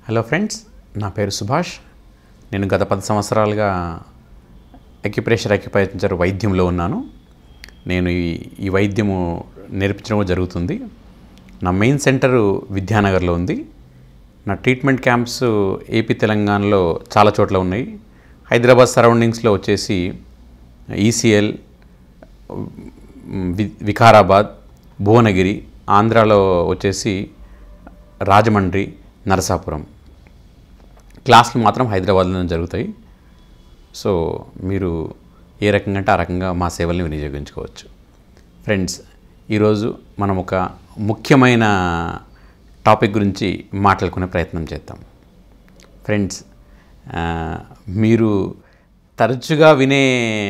Hello friends నా పేరు సుభాష్ నేను గత పది సంవత్సరాలుగా అక్యుప్రెషర్ అక్యుపంచర్ వైద్యంలో ఉన్నాను నేను ఈ ఈ వైద్యము నేర్పించడం కూడా జరుగుతుంది నా మెయిన్ సెంటర్ విద్యానగర్లో ఉంది నా ట్రీట్మెంట్ క్యాంప్స్ ఏపీ తెలంగాణలో చాలా చోట్ల ఉన్నాయి హైదరాబాద్ సరౌండింగ్స్లో వచ్చేసి ఈసీఎల్ వి వికారాబాద్ భువనగిరి ఆంధ్రాలో వచ్చేసి రాజమండ్రి నరసాపురం క్లాసులు మాత్రం హైదరాబాద్లో జరుగుతాయి సో మీరు ఏ రకంగా అంటే ఆ రకంగా మా సేవల్ని వినియోగించుకోవచ్చు ఫ్రెండ్స్ ఈరోజు మనం ఒక ముఖ్యమైన టాపిక్ గురించి మాట్లాడుకునే ప్రయత్నం చేద్దాం ఫ్రెండ్స్ ఆ, మీరు తరచుగా వినే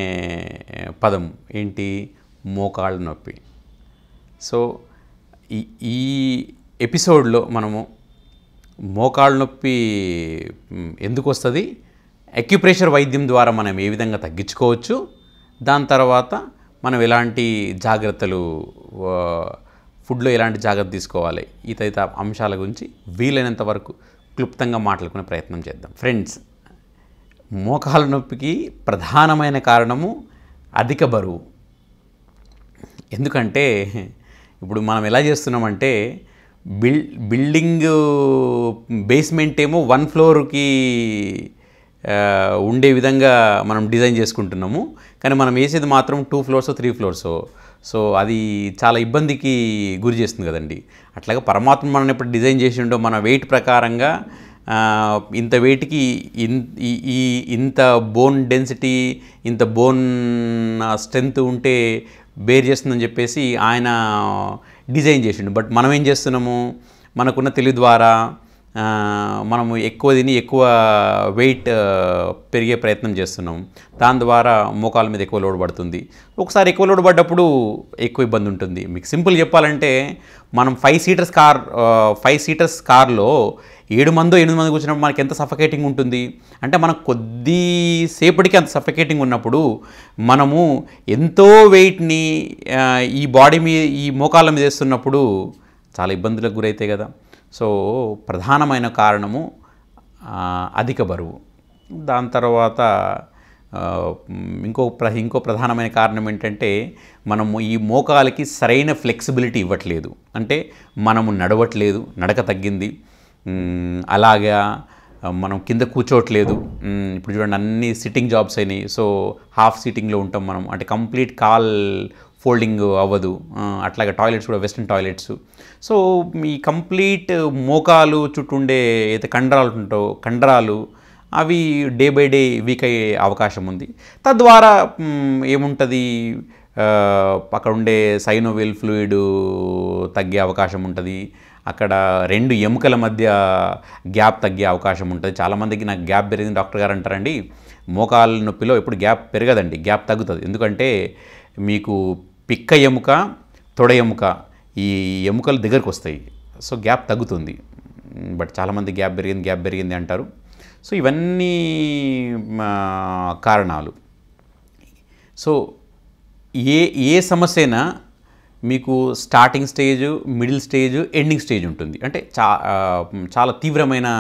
పదం ఏంటి మోకాళ్ళ నొప్పి సో ఈ ఈ ఎపిసోడ్లో మనము మోకాళ్ళ నొప్పి మ్, ఎందుకు వస్తుంది అక్యుప్రెషర్ వైద్యం ద్వారా మనం ఏ విధంగా తగ్గించుకోవచ్చు దాని తర్వాత మనం ఎలాంటి జాగ్రత్తలు ఆ, ఫుడ్లో ఎలాంటి జాగ్రత్త తీసుకోవాలి ఈ తదితర అంశాల గురించి వీలైనంత వరకు క్లుప్తంగా మాట్లాడుకునే ప్రయత్నం చేద్దాం ఫ్రెండ్స్ మోకాళ్ళ నొప్పికి ప్రధానమైన కారణము అధిక బరువు ఎందుకంటే ఇప్పుడు మనం ఎలా చేస్తున్నామంటే బిల్ బిల్డింగ్ బేస్మెంట్ ఏమో వన్ ఫ్లోర్కి ఆ, ఉండే విధంగా మనం డిజైన్ చేసుకుంటున్నాము కానీ మనం వేసేది మాత్రం two floors three floors so అది చాలా ఇబ్బందికి గురి చేస్తుంది కదండి అట్లాగే పరమాత్మ మనం ఎప్పుడు డిజైన్ చేసి ఉండో మన వెయిట్ ప్రకారంగా ఆ, ఇంత వెయిట్కి ఇన్ ఈ- ఈ ఇంత బోన్ డెన్సిటీ ఇంత బోన్ స్ట్రెంత్ ఉంటే బేర్ చేస్తుందని చెప్పేసి ఆయన డిజైన్ చేసిండు బట్ మనం ఏం చేస్తున్నాము మనకున్న తెలివి ద్వారా ఆ, మనము ఎక్కువ తిని ఎక్కువ వెయిట్ పెరిగే ప్రయత్నం చేస్తున్నాం దాని ద్వారా మోకాల మీద ఎక్కువ లోడ్ పడుతుంది ఒకసారి ఎక్కువ లోడ్ పడ్డప్పుడు ఎక్కువ ఇబ్బంది ఉంటుంది మీకు సింపుల్ చెప్పాలంటే మనం five seaters car five seaters కార్లో ఏడు మందో ఎనిమిది మంది కూర్చున్నప్పుడు మనకి ఎంత సఫకేటింగ్ ఉంటుంది అంటే మనకు కొద్దిసేపటికి అంత సఫకేటింగ్ ఉన్నప్పుడు మనము ఎంతో వెయిట్ని ఆ, ఈ బాడీ మీద ఈ మోకాళ్ళ మీద వేస్తున్నప్పుడు చాలా ఇబ్బందులకు గురైతాయి కదా సో ప్రధానమైన కారణము ఆ, అధిక బరువు దాని తర్వాత ఆ, మ్, ఇంకో ప్ర ఇంకో ప్రధానమైన కారణం ఏంటంటే మనము ఈ మోకాలకి సరైన ఫ్లెక్సిబిలిటీ ఇవ్వట్లేదు అంటే మనము నడవట్లేదు నడక తగ్గింది మ్, అలాగా ఆ, మనం కింద కూర్చోవట్లేదు మ్, ఇప్పుడు చూడండి అన్ని సిట్టింగ్ జాబ్స్ అయినాయి సో హాఫ్ సిట్టింగ్లో ఉంటాం మనం అంటే కంప్లీట్ కాల్ ఫోల్డింగ్ అవ్వదు ఆ, అట్లాగే టాయిలెట్స్ కూడా వెస్ట్రన్ టాయిలెట్స్ సో ఈ కంప్లీట్ మోకాలు చుట్టూ ఉండే అయితే కండరాలు ఉంటాయో కండరాలు అవి డే బై డే వీక్ అయ్యే అవకాశం ఉంది తద్వారా మ్, ఏముంటుంది ఆ, అక్కడ ఉండే సైనోవెల్ ఫ్లూయిడ్ తగ్గే అవకాశం ఉంటుంది అక్కడ రెండు ఎముకల మధ్య గ్యాప్ తగ్గే అవకాశం ఉంటుంది చాలామందికి నాకు గ్యాప్ పెరిగింది డాక్టర్ గారు అంటారండి మోకాళ్ళ నొప్పిలో ఎప్పుడు గ్యాప్ పెరగదండి గ్యాప్ తగ్గుతుంది ఎందుకంటే మీకు పిక్క ఎముక తొడ ఎముక ఈ ఎముకలు దగ్గరకు వస్తాయి సో గ్యాప్ తగ్గుతుంది బట్ చాలామంది గ్యాప్ పెరిగింది గ్యాప్ పెరిగింది అంటారు సో ఇవన్నీ మా, కారణాలు సో ఏ ఏ సమస్యనా మీకు starting stage middle stage ending stage ఉంటుంది అంటే చా ఆ, చాలా తీవ్రమైన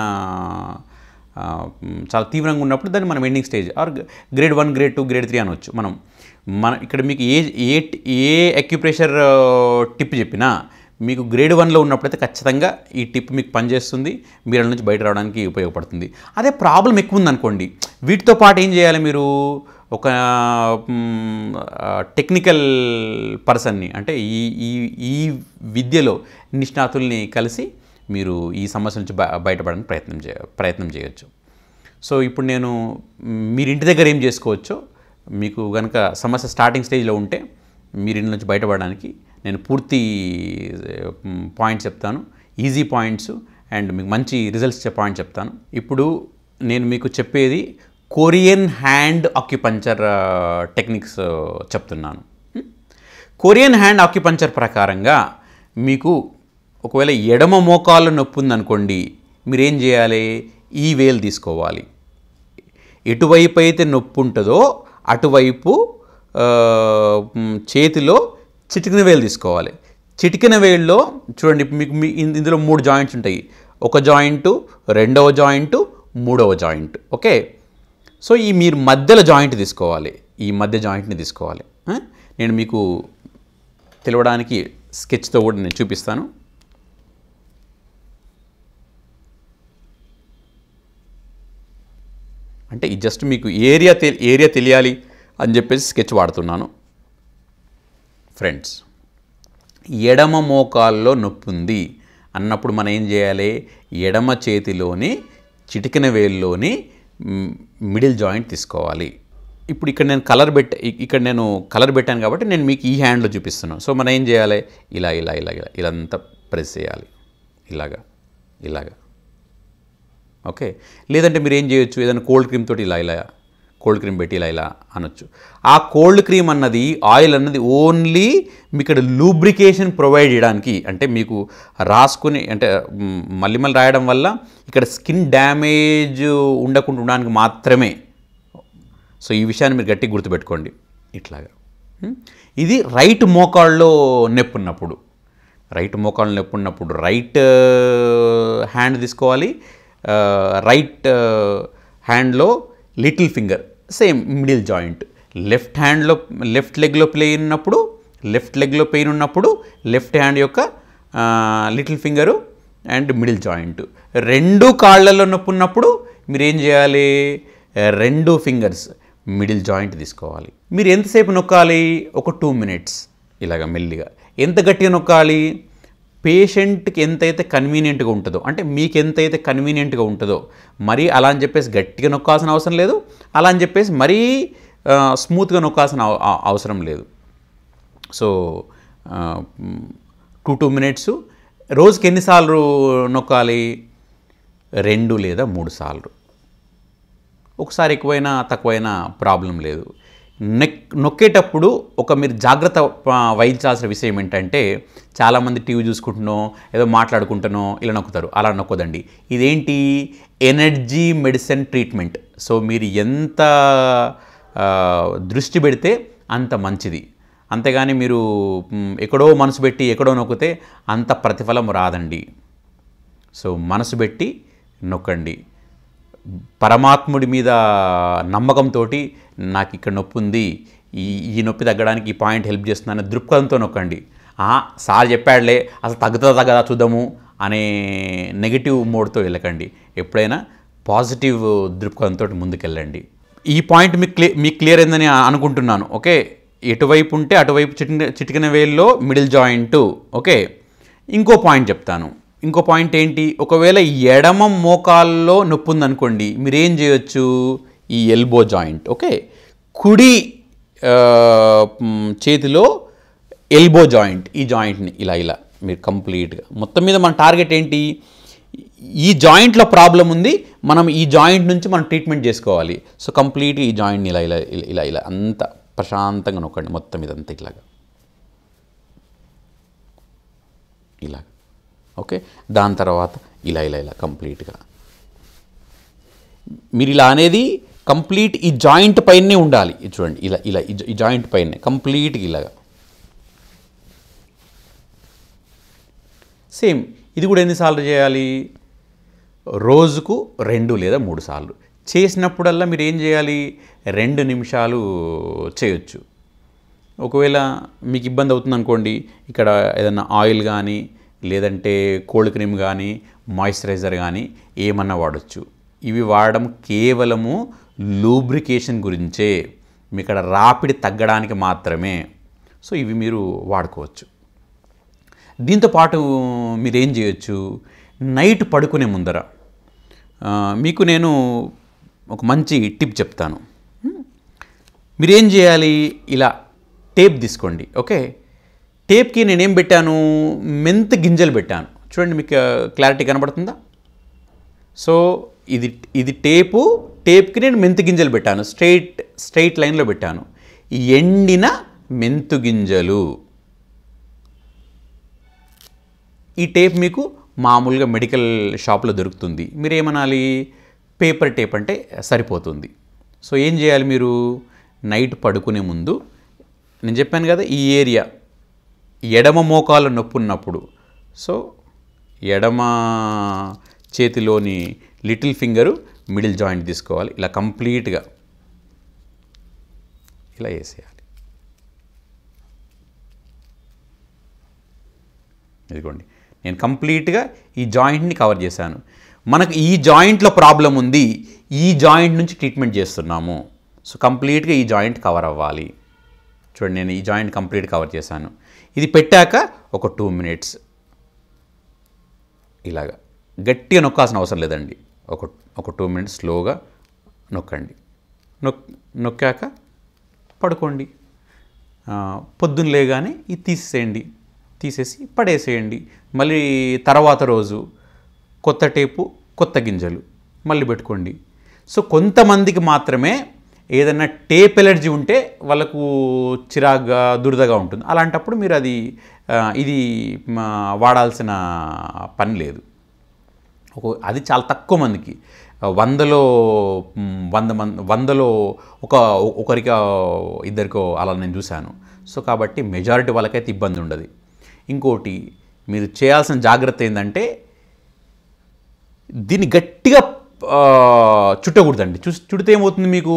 ఆ, చాలా తీవ్రంగా ఉన్నప్పుడు దాన్ని మనం ending stage or grade one grade two grade three అనవచ్చు మనం మన ఇక్కడ మీకు ఏ ఏ ఏ అక్యుప్రెషర్ టిప్ చెప్పినా మీకు గ్రేడ్ వన్లో ఉన్నప్పుడైతే ఖచ్చితంగా ఈ టిప్ మీకు పనిచేస్తుంది మీరు అందులో నుంచి బయట రావడానికి ఉపయోగపడుతుంది అదే ప్రాబ్లం ఎక్కువ ఉందనుకోండి వీటితో పాటు ఏం చేయాలి మీరు ఒక టెక్నికల్ పర్సన్ని అంటే ఈ ఈ ఈ విద్యలో నిష్ణాతుల్ని కలిసి మీరు ఈ సమస్య నుంచి బ- బయటపడడానికి ప్రయత్నం చే ప్రయత్నం చేయొచ్చు సో ఇప్పుడు నేను మ్, మీరు ఇంటి దగ్గర ఏం చేసుకోవచ్చో మీకు కనుక సమస్య స్టార్టింగ్ స్టేజ్లో ఉంటే మీరు ఇంటి నుంచి బయటపడడానికి నేను పూర్తి పాయింట్స్ చెప్తాను ఈజీ పాయింట్స్ అండ్ మీకు మంచి రిజల్ట్స్ ఇచ్చే పాయింట్స్ చెప్తాను ఇప్పుడు నేను మీకు చెప్పేది కొరియన్ హ్యాండ్ ఆక్యుపంచర్ టెక్నిక్స్ చెప్తున్నాను కొరియన్ హ్యాండ్ ఆక్యుపంచర్ ప్రకారంగా మీకు ఒకవేళ ఎడమ మోకాలు నొప్పి ఉందనుకోండి మీరేం చేయాలి ఈ వేలు తీసుకోవాలి ఎటువైపు అయితే నొప్పి ఉంటుందో అటువైపు ఆ, మ్, చేతిలో చిటికిన వేలు తీసుకోవాలి చిటికిన వేళ్ళలో చూడండి ఇప్పుడు మీకు మీ ఇన్- ఇందులో మూడు జాయింట్స్ ఉంటాయి ఒక జాయింటు రెండవ జాయింటు మూడవ జాయింట్ ఓకే సో ఈ మీరు మధ్యలో జాయింట్ తీసుకోవాలి ఈ మధ్య జాయింట్ని తీసుకోవాలి ఆ? నేను మీకు తెలవడానికి స్కెచ్తో కూడా నేను చూపిస్తాను అంటే ఇది జస్ట్ మీకు ఏరియా తె ఏరియా తెలియాలి అని చెప్పేసి స్కెచ్ వాడుతున్నాను ఫ్రెండ్స్ ఎడమ మోకాల్లో నొప్పి ఉంది అన్నప్పుడు మనం ఏం చేయాలి ఎడమ చేతిలోని చిటికిన వేలులోని మ్, మిడిల్ జాయింట్ తీసుకోవాలి ఇప్పుడు ఇక్కడ నేను కలర్ పెట్ ఇ- ఇక్కడ నేను కలర్ పెట్టాను కాబట్టి నేను మీకు ఈ హ్యాండ్లో చూపిస్తున్నాను సో మనం ఏం చేయాలి ఇలా ఇలా ఇలా ఇలా ఇదంతా ప్రెస్ చేయాలి ఇలాగా ఇలాగా ఓకే లేదంటే మీరు ఏం చేయొచ్చు ఏదైనా కోల్డ్ క్రీమ్ తోటి ఇలా ఇలా కోల్డ్ క్రీమ్ పెట్టి ఇలా ఇలా అనొచ్చు ఆ కోల్డ్ క్రీమ్ అన్నది ఆయిల్ అన్నది ఓన్లీ మీ ఇక్కడ లూబ్రికేషన్ ప్రొవైడ్ చేయడానికి అంటే మీకు రాసుకుని అంటే మ్, మళ్ళీ మళ్ళీ రాయడం వల్ల ఇక్కడ స్కిన్ డ్యామేజ్ ఉండకుండా ఉండడానికి మాత్రమే సో ఈ విషయాన్ని మీరు గట్టిగా గుర్తుపెట్టుకోండి ఇట్లాగా హ్మ్? ఇది రైట్ మోకాళ్ళలో నొప్పి ఉన్నప్పుడు రైట్ మోకాళ్ళు నొప్పి ఉన్నప్పుడు రైట్ హ్యాండ్ తీసుకోవాలి రైట్ హ్యాండ్లో little finger same middle joint left హ్యాండ్లో లెఫ్ట్ లెగ్లో పెయిన్ ఉన్నప్పుడు లెఫ్ట్ లెగ్లో పెయిన్ ఉన్నప్పుడు లెఫ్ట్ హ్యాండ్ యొక్క little finger and middle joint రెండు కాళ్ళల్లో నొప్పి ఉన్నప్పుడు మీరు ఏం చేయాలి రెండు ఫింగర్స్ మిడిల్ జాయింట్ తీసుకోవాలి మీరు ఎంతసేపు నొక్కాలి ఒక టూ మినిట్స్ ఇలాగ మెల్లిగా ఎంత గట్టిగా నొక్కాలి పేషెంట్కి ఎంతైతే కన్వీనియంట్గా ఉంటుందో అంటే మీకు ఎంతైతే కన్వీనియంట్గా ఉంటుందో మరీ అలా అని చెప్పేసి గట్టిగా నొక్కాల్సిన అవసరం లేదు అలా అని చెప్పేసి మరీ ఆ, స్మూత్గా నొక్కాల్సిన అవ- అవ- అవసరం లేదు సో టూ టూ మినిట్స్ రోజుకి ఎన్నిసార్లు నొక్కాలి రెండు లేదా మూడు సార్లు ఒకసారి ఎక్కువైనా తక్కువైనా ప్రాబ్లం లేదు నెక్ నొక్కేటప్పుడు ఒక మీరు జాగ్రత్త ఆ, వహించాల్సిన విషయం ఏంటంటే చాలామంది టీవీ చూసుకుంటున్నో ఏదో మాట్లాడుకుంటున్నో ఇలా నొక్కుతారు అలా నొక్కదండి ఇదేంటి ఎనర్జీ మెడిసిన్ ట్రీట్మెంట్ సో మీరు ఎంత ఆ, దృష్టి పెడితే అంత మంచిది అంతేగాని మీరు మ్, ఎక్కడో మనసు పెట్టి ఎక్కడో నొక్కితే అంత ప్రతిఫలం రాదండి సో మనసు పెట్టి నొక్కండి పరమాత్ముడి మీద నమ్మకంతో నాకు ఇక్కడ నొప్పి ఉంది ఈ ఈ నొప్పి తగ్గడానికి ఈ పాయింట్ హెల్ప్ చేస్తుందనే దృక్పథంతో నొక్కండి "ఆ, సార్ చెప్పాడులే అసలు తగ్గుతుందా తగ్గదా చూద్దాము అనే నెగిటివ్ మోడ్తో వెళ్ళకండి ఎప్పుడైనా పాజిటివ్ దృక్పథంతో ముందుకెళ్ళండి ఈ పాయింట్ మీకు క్లియర్ మీకు క్లియర్ అయిందని అనుకుంటున్నాను ఓకే ఎటువైపు ఉంటే అటువైపు చిటికిన చిటికిన వేల్లో మిడిల్ జాయింట్ ఓకే ఇంకో పాయింట్ చెప్తాను ఇంకో పాయింట్ ఏంటి ఒకవేళ ఎడమ మోకాల్లో నొప్పి ఉందనుకోండి మీరు ఏం చేయొచ్చు ఈ ఎల్బో జాయింట్ ఓకే కుడి ఆ, మ్, చేతిలో ఎల్బో జాయింట్ ఈ జాయింట్ని ఇలా ఇలా మీరు కంప్లీట్గా మొత్తం మీద మన టార్గెట్ ఏంటి ఈ జాయింట్లో ప్రాబ్లం ఉంది మనం ఈ జాయింట్ నుంచి మనం ట్రీట్మెంట్ చేసుకోవాలి సో కంప్లీట్గా ఈ జాయింట్ని ఇలా ఇలా ఇలా ఇలా ఇలా అంత ప్రశాంతంగా నొక్కండి మొత్తం ఇదంతా ఇలాగా ఇలా ఓకే దాని తర్వాత ఇలా ఇలా ఇలా కంప్లీట్గా మీరు ఇలా అనేది కంప్లీట్ ఈ జాయింట్ పైనే ఉండాలి ఇది చూడండి ఇలా ఇలా ఈ జా- ఈ జాయింట్ పైనే కంప్లీట్గా ఇలాగా సేమ్ ఇది కూడా ఎన్నిసార్లు చేయాలి రోజుకు రెండు లేదా మూడు సార్లు చేసినప్పుడల్లా మీరు ఏం చేయాలి రెండు నిమిషాలు చేయొచ్చు ఒకవేళ మీకు ఇబ్బంది అవుతుంది అనుకోండి ఇక్కడ ఏదైనా ఆయిల్ కానీ లేదంటే కోల్డ్ క్రీమ్ కానీ మాయిశ్చరైజర్ కానీ ఏమన్నా వాడచ్చు ఇవి వాడడం కేవలము లూబ్రికేషన్ గురించే మీ ఇక్కడ రాపిడి తగ్గడానికి మాత్రమే సో ఇవి మీరు వాడుకోవచ్చు దీంతో పాటు మీరు ఏం చేయొచ్చు నైట్ పడుకునే ముందర ఆ, మీకు నేను ఒక మంచి టిప్ చెప్తాను మీరేం చేయాలి ఇలా టేప్ తీసుకోండి ఓకే టేప్కి నేనేం పెట్టాను మెంత్ గింజలు పెట్టాను చూడండి మీకు క్లారిటీ కనబడుతుందా సో ఇది ఇది టేపు టేప్కి నేను మెంతు గింజలు పెట్టాను స్ట్రైట్ స్ట్రైట్ లైన్లో పెట్టాను ఈ ఎండిన మెంతు గింజలు ఈ టేప్ మీకు మామూలుగా మెడికల్ షాప్లో దొరుకుతుంది మీరు ఏమనాలి పేపర్ టేప్ అంటే సరిపోతుంది సో ఏం చేయాలి మీరు నైట్ పడుకునే ముందు నేను చెప్పాను కదా ఈ ఏరియా ఎడమ మోకాలు నొప్పి ఉన్నప్పుడు సో ఎడమ చేతిలోని లిటిల్ ఫింగరు మిడిల్ జాయింట్ తీసుకోవాలి ఇలా కంప్లీట్గా ఇలా వేసేయాలి ఇదిగోండి నేను కంప్లీట్గా ఈ జాయింట్ని కవర్ చేశాను మనకు ఈ జాయింట్లో ప్రాబ్లం ఉంది ఈ జాయింట్ నుంచి ట్రీట్మెంట్ చేస్తున్నాము సో కంప్లీట్గా ఈ జాయింట్ కవర్ అవ్వాలి చూడండి నేను ఈ జాయింట్ కంప్లీట్ కవర్ చేశాను ఇది పెట్టాక ఒక టూ మినిట్స్ ఇలాగా గట్టిగా నొక్కాల్సిన అవసరం లేదండి ఒక ఒక టూ మినిట్స్ స్లోగా నొక్కండి నొక్ నొక్కాక పడుకోండి ఆ, పొద్దున్న లేగానే ఇది తీసేయండి తీసేసి పడేసేయండి మళ్ళీ తర్వాత రోజు కొత్త టేపు కొత్త గింజలు మళ్ళీ పెట్టుకోండి సో కొంతమందికి మాత్రమే ఏదైనా టేప్ ఎలర్జీ ఉంటే వాళ్ళకు చిరాగ్గా దురదగా ఉంటుంది అలాంటప్పుడు మీరు అది ఆ, ఇది మా, వాడాల్సిన పని లేదు ఒక అది చాలా తక్కువ మందికి వందలో మ్, వంద మంది వందలో ఒక ఒకరికి ఇద్దరికో అలా నేను చూశాను సో కాబట్టి మెజారిటీ వాళ్ళకైతే ఇబ్బంది ఉండదు ఇంకోటి మీరు చేయాల్సిన జాగ్రత్త ఏంటంటే దీన్ని గట్టిగా ఆ, చుట్టకూడదండి చు చుడితే ఏమవుతుంది మీకు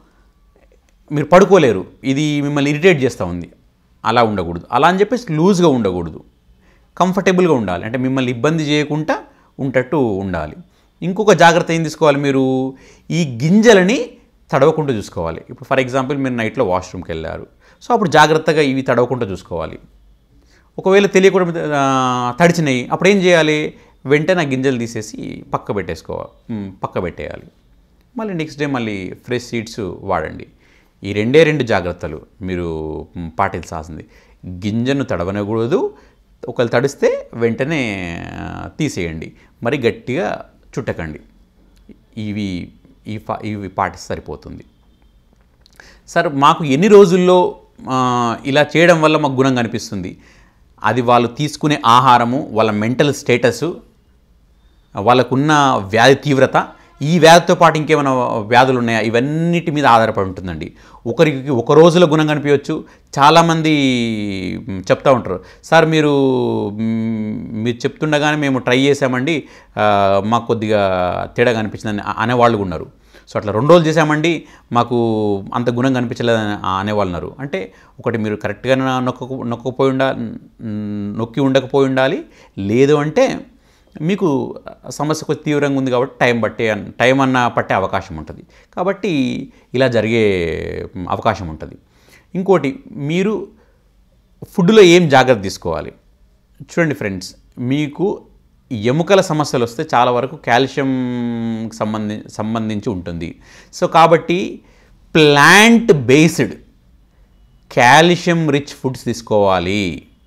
మీరు పడుకోలేరు ఇది మిమ్మల్ని ఇరిటేట్ చేస్తూ ఉంది అలా ఉండకూడదు అలా అని చెప్పేసి లూజ్గా ఉండకూడదు కంఫర్టబుల్గా ఉండాలి అంటే మిమ్మల్ని ఇబ్బంది చేయకుండా ఉంటట్టు ఉండాలి ఇంకొక జాగ్రత్త ఏం తీసుకోవాలి మీరు ఈ గింజలని తడవకుండా చూసుకోవాలి ఇప్పుడు ఫర్ ఎగ్జాంపుల్ మీరు నైట్లో వాష్రూమ్కి వెళ్ళారు సో అప్పుడు జాగ్రత్తగా ఇవి తడవకుండా చూసుకోవాలి ఒకవేళ తెలియకుండా ఆ, తడిచినాయి అప్పుడు ఏం చేయాలి వెంటనే ఆ గింజలు తీసేసి పక్క పెట్టేసుకోవాలి మ్, పక్క పెట్టేయాలి మళ్ళీ నెక్స్ట్ డే మళ్ళీ ఫ్రెష్ సీడ్స్ వాడండి ఈ రెండే రెండు జాగ్రత్తలు మీరు మ్, పాటించాల్సింది గింజను తడవనకూడదు ఒకవేళ తడిస్తే వెంటనే ఆ, తీసేయండి మరి గట్టిగా చుట్టకండి ఇవి ఈ ఫా- ఇవి పాటిస్తే సరిపోతుంది సార్ మాకు ఎన్ని రోజుల్లో ఆ, ఇలా చేయడం వల్ల మాకు గుణం కనిపిస్తుంది అది వాళ్ళు తీసుకునే ఆహారము వాళ్ళ మెంటల్ స్టేటస్ వాళ్ళకున్న వ్యాధి తీవ్రత ఈ వ్యాధితో పాటు ఇంకేమైనా వ్యాధులు ఉన్నాయా ఇవన్నిటి మీద ఆధారపడి ఉంటుందండి ఒకరికి ఒక రోజులో గుణం కనిపించవచ్చు చాలామంది మ్, చెప్తా ఉంటారు సార్ మీరు మ్, మీరు చెప్తుండగానే మేము ట్రై చేసామండి ఆ, మాకు కొద్దిగా తేడా కనిపించిందని అ- అనేవాళ్ళు కూడా ఉన్నారు సో అట్లా రెండు రోజులు చేసామండి మాకు అంత గుణం కనిపించలేదని అనేవాళ్ళు ఉన్నారు అంటే ఒకటి మీరు కరెక్ట్గా నొక్క నొక్కకపోయి ఉండా నొక్కి ఉండకపోయి ఉండాలి లేదు అంటే మీకు సమస్య కొద్ది తీవ్రంగా ఉంది కాబట్టి టైం పట్టే టైం అన్న పట్టే అవకాశం ఉంటుంది కాబట్టి ఇలా జరిగే అవకాశం ఉంటుంది ఇంకోటి మీరు ఫుడ్లో ఏం జాగ్రత్త తీసుకోవాలి చూడండి ఫ్రెండ్స్ మీకు ఎముకల సమస్యలు వస్తే చాలా వరకు కాల్షియం సంబంధి సంబంధించి ఉంటుంది సో కాబట్టి plant based calcium rich foods తీసుకోవాలి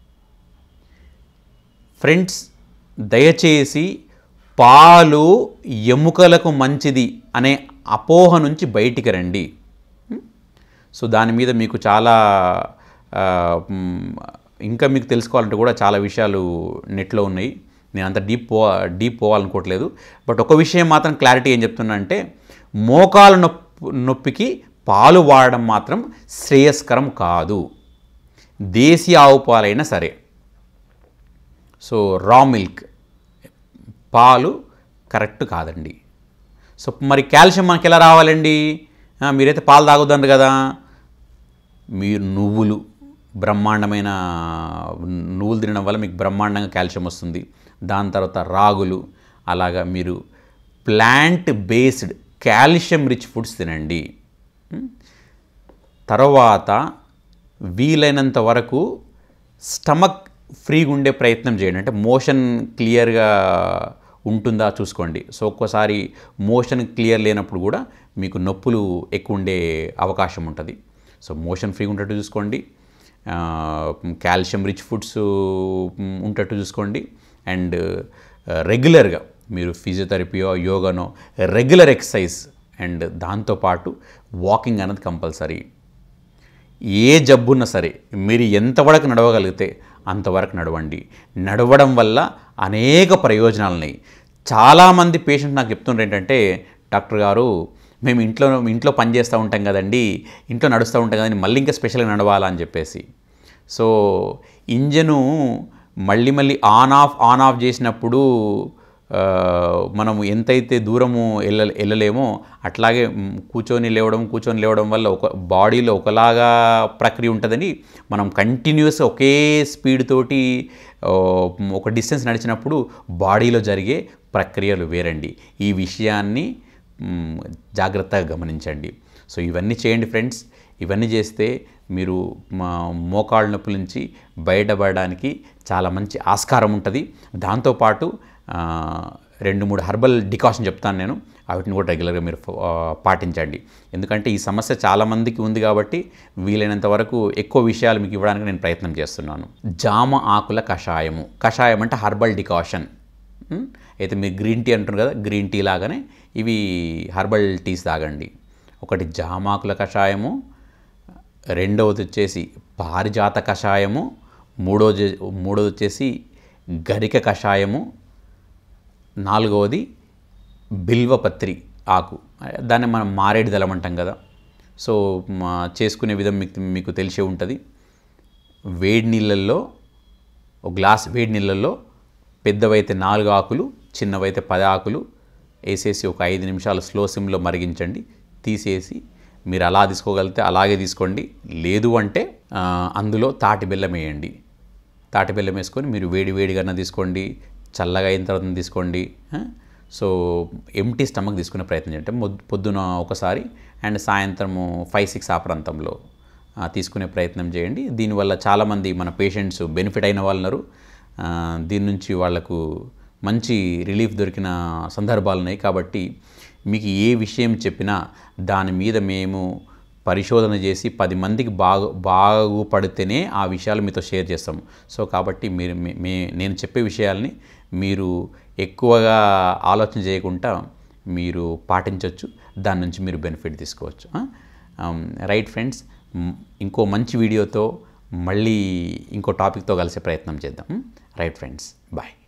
ఫ్రెండ్స్ దయచేసి పాలు ఎముకలకు మంచిది అనే అపోహ నుంచి బయటికి రండి సో దాని మీద మీకు చాలా ఆ, మ్, ఇంకా మీకు తెలుసుకోవాలంటే కూడా చాలా విషయాలు నెట్లో ఉన్నాయి నేను అంత డీప్ పో డీప్ పోవాలనుకోవట్లేదు బట్ ఒక విషయం మాత్రం క్లారిటీ ఏం చెప్తున్నా అంటే మోకాలు నొప్పి నొప్పికి పాలు వాడడం మాత్రం శ్రేయస్కరం కాదు దేశీ ఆవు పాలైనా సరే సో రా మిల్క్ పాలు కరెక్ట్ కాదండి సో మరి కాల్షియం మనకి ఎలా రావాలండి ఆ, మీరైతే పాలు తాగొద్దంటారు కదా మీరు నువ్వులు బ్రహ్మాండమైన నువ్వులు తినడం వల్ల మీకు బ్రహ్మాండంగా కాల్షియం వస్తుంది దాని తర్వాత రాగులు అలాగా మీరు plant based calcium rich foods తినండి ఉం? తర్వాత వీలైనంత వరకు స్టమక్ ఫ్రీగా ఉండే ప్రయత్నం చేయండి అంటే మోషన్ క్లియర్గా ఉంటుందా చూసుకోండి సో ఒక్కోసారి మోషన్ క్లియర్ లేనప్పుడు కూడా మీకు నొప్పులు ఎక్కువ ఉండే అవకాశం ఉంటుంది సో మోషన్ ఫ్రీగా ఉండేట్టు చూసుకోండి కాల్షియం రిచ్ ఫుడ్స్ ఉండేట్టు చూసుకోండి అండ్ రెగ్యులర్గా మీరు ఫిజియోథెరపీయో యోగానో రెగ్యులర్ ఎక్సర్సైజ్ అండ్ దాంతోపాటు వాకింగ్ అనేది కంపల్సరీ ఏ జబ్బున్నా సరే మీరు ఎంతవరకు నడవగలిగితే అంతవరకు నడవండి నడవడం వల్ల అనేక ప్రయోజనాలు ఉన్నాయి చాలామంది పేషెంట్ నాకు చెప్తుండ్రు ఏంటంటే డాక్టర్ గారు మేము ఇంట్లో ఇంట్లో పని చేస్తూ ఉంటాం కదండి ఇంట్లో నడుస్తూ ఉంటాం కదండి మళ్ళీ ఇంకా స్పెషల్గా నడవాలా అని చెప్పేసి సో ఇంజను మళ్ళీ మళ్ళీ ఆన్ ఆఫ్ ఆన్ ఆఫ్ చేసినప్పుడు ఆ, మనం ఎంతైతే దూరము వెళ్ళ వెళ్ళలేమో అట్లాగే మ్, కూర్చొని లేవడం కూర్చొని లేవడం వల్ల ఒక బాడీలో ఒకలాగా ప్రక్రియ ఉంటుందని మనం కంటిన్యూస్ ఒకే స్పీడ్ తోటి ఆ, ఒక డిస్టెన్స్ నడిచినప్పుడు బాడీలో జరిగే ప్రక్రియలు వేరండి ఈ విషయాన్ని మ్, జాగ్రత్తగా గమనించండి సో ఇవన్నీ చేయండి ఫ్రెండ్స్ ఇవన్నీ చేస్తే మీరు మా మోకాళ్ళ నొప్పుల నుంచి బయటపడడానికి చాలా మంచి ఆస్కారం ఉంటుంది దాంతోపాటు ఆ, రెండు మూడు హర్బల్ డికాషన్ చెప్తాను నేను వాటిని కూడా రెగ్యులర్గా మీరు ఆ, పాటించండి ఎందుకంటే ఈ సమస్య చాలామందికి ఉంది కాబట్టి వీలైనంత వరకు ఎక్కువ విషయాలు మీకు ఇవ్వడానికి నేను ప్రయత్నం చేస్తున్నాను జామ ఆకుల కషాయము కషాయం అంటే హర్బల్ డికాషన్ ఉం? అయితే మీరు గ్రీన్ టీ అంటున్నారు కదా గ్రీన్ టీ లాగానే ఇవి హర్బల్ టీస్ తాగండి ఒకటి జామాకుల కషాయము రెండవది వచ్చేసి పారిజాత కషాయము మూడోది మూడోది వచ్చేసి గరిక కషాయము నాలుగవది బిల్వపత్రి ఆకు దాన్ని మనం మారేడు దళం అంటాం కదా సో మా చేసుకునే విధం మీకు మీకు తెలిసే ఉంటుంది వేడి నీళ్ళల్లో ఒక గ్లాస్ వేడి నీళ్ళల్లో పెద్దవైతే నాలుగు ఆకులు చిన్నవైతే పది ఆకులు వేసేసి ఒక ఐదు నిమిషాలు స్లో సిమ్లో మరిగించండి తీసేసి మీరు అలా తీసుకోగలిగితే అలాగే తీసుకోండి లేదు అంటే ఆ, అందులో తాటి బెల్లం వేయండి తాటి బెల్లం వేసుకొని మీరు వేడి వేడిగా తీసుకోండి చల్లగా అయిన తర్వాత తీసుకోండి ఆ? సో ఎంటీ స్టమక్ తీసుకునే ప్రయత్నం చేయండి అంటే మొద్- పొద్దున ఒకసారి అండ్ సాయంత్రము ఫైవ్ సిక్స్ ఆ ప్రాంతంలో ఆ, తీసుకునే ప్రయత్నం చేయండి దీనివల్ల చాలామంది మన పేషెంట్స్ బెనిఫిట్ అయిన వాళ్ళు ఉన్నారు ఆ, దీని నుంచి వాళ్లకు మంచి రిలీఫ్ దొరికిన సందర్భాలు ఉన్నాయి కాబట్టి మీకు ఏ విషయం చెప్పినా దాని మీద మేము పరిశోధన చేసి పది మందికి బాగు బాగుపడితేనే ఆ విషయాలు మీతో షేర్ చేస్తాము సో కాబట్టి మీరు మే- మే నేను చెప్పే విషయాల్ని మీరు ఎక్కువగా ఆలోచన చేయకుండా మీరు పాటించవచ్చు దాని నుంచి మీరు బెనిఫిట్ తీసుకోవచ్చు రైట్ ఫ్రెండ్స్ ఇంకో మంచి వీడియోతో మళ్ళీ ఇంకో టాపిక్తో కలిసే ప్రయత్నం చేద్దాం రైట్ ఫ్రెండ్స్ బాయ్